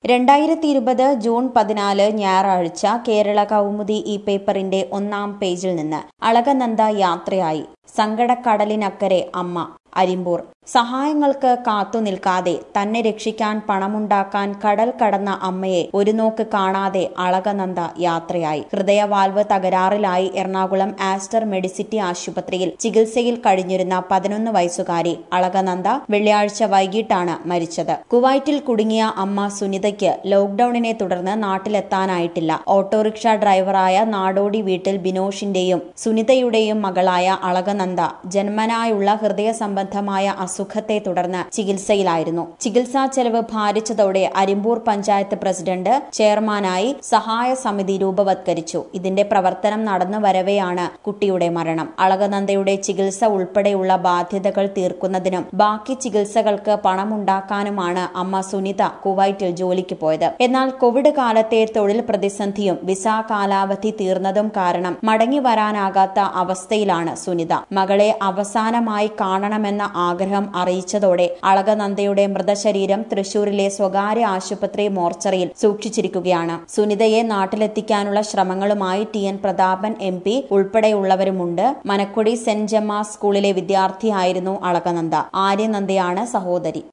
രണ്ടായിരത്തി ഇരുപത് ജൂൺ പതിനാല് ഞായറാഴ്ച കേരള കൗമുദി ഈ പേപ്പറിന്റെ ഒന്നാം പേജിൽ നിന്ന് അളകനന്ദ യാത്രയായി സങ്കടക്കടലിനക്കരെ അമ്മ അരിമ്പൂർ സഹായങ്ങൾക്ക് കാത്തു നിൽക്കാതെ തന്നെ രക്ഷിക്കാൻ പണമുണ്ടാക്കാൻ കടൽ കടന്ന അമ്മയെ ഒരു നോക്ക് കാണാതെ അളകനന്ദ യാത്രയായി ഹൃദയവാൽവ് തകരാറിലായി എറണാകുളം ആസ്റ്റർ മെഡിസിറ്റി ആശുപത്രിയിൽ ചികിത്സയിൽ കഴിഞ്ഞിരുന്ന പതിനൊന്ന് വയസ്സുകാരി അളകനന്ദ വെള്ളിയാഴ്ച വൈകിട്ടാണ് മരിച്ചത് കുവൈറ്റിൽ കുടുങ്ങിയ അമ്മ സുനിതയ്ക്ക് ലോക്ഡൌണിനെ തുടർന്ന് നാട്ടിലെത്താനായിട്ടില്ല ഓട്ടോറിക്ഷ ഡ്രൈവറായ നാടോടി വീട്ടിൽ ബിനോഷിന്റെയും സുനിതയുടെയും മകളായ അളകനന്ദ ജന്മനായുള്ള ഹൃദയ സംബന്ധമായ അസുഖത്തെ തുടർന്ന് ചികിത്സയിലായിരുന്നു ചികിത്സാ ചെലവ് ഭാരിച്ചതോടെ അരിമ്പൂർ പഞ്ചായത്ത് പ്രസിഡന്റ് ചെയർമാനായി സഹായ സമിതി രൂപവത്കരിച്ചു ഇതിന്റെ പ്രവർത്തനം നടന്നു വരവെയാണ് കുട്ടിയുടെ മരണം അളകനന്ദയുടെ ചികിത്സ ഉൾപ്പെടെയുള്ള ബാധ്യതകൾ തീർക്കുന്നതിനും ബാക്കി ചികിത്സകൾക്ക് പണമുണ്ടാക്കാനുമാണ് അമ്മ സുനിത കുവൈറ്റിൽ ജോലിക്ക് പോയത് എന്നാൽ കോവിഡ് കാലത്തെ തൊഴിൽ പ്രതിസന്ധിയും വിസ കാലാവധി തീർന്നതും കാരണം മടങ്ങി വരാനാകാത്ത അവസ്ഥയിലാണ് സുനിത മകളെ അവസാനമായി കാണണമെന്ന ആഗ്രഹം അറിയിച്ചതോടെ അളകനന്ദയുടെ മൃതശരീരം തൃശൂരിലെ സ്വകാര്യ ആശുപത്രി മോർച്ചറിയിൽ സൂക്ഷിച്ചിരിക്കുകയാണ് സുനിതയെ നാട്ടിലെത്തിക്കാനുള്ള ശ്രമങ്ങളുമായി T N Prathapan M P ഉൾപ്പെടെയുള്ളവരുമുണ്ട് മനക്കൊടി സെന്റ് ജെമ്മ സ്കൂളിലെ വിദ്യാർത്ഥിയായിരുന്നു അളകനന്ദ ആര്യനന്ദയാണ് സഹോദരി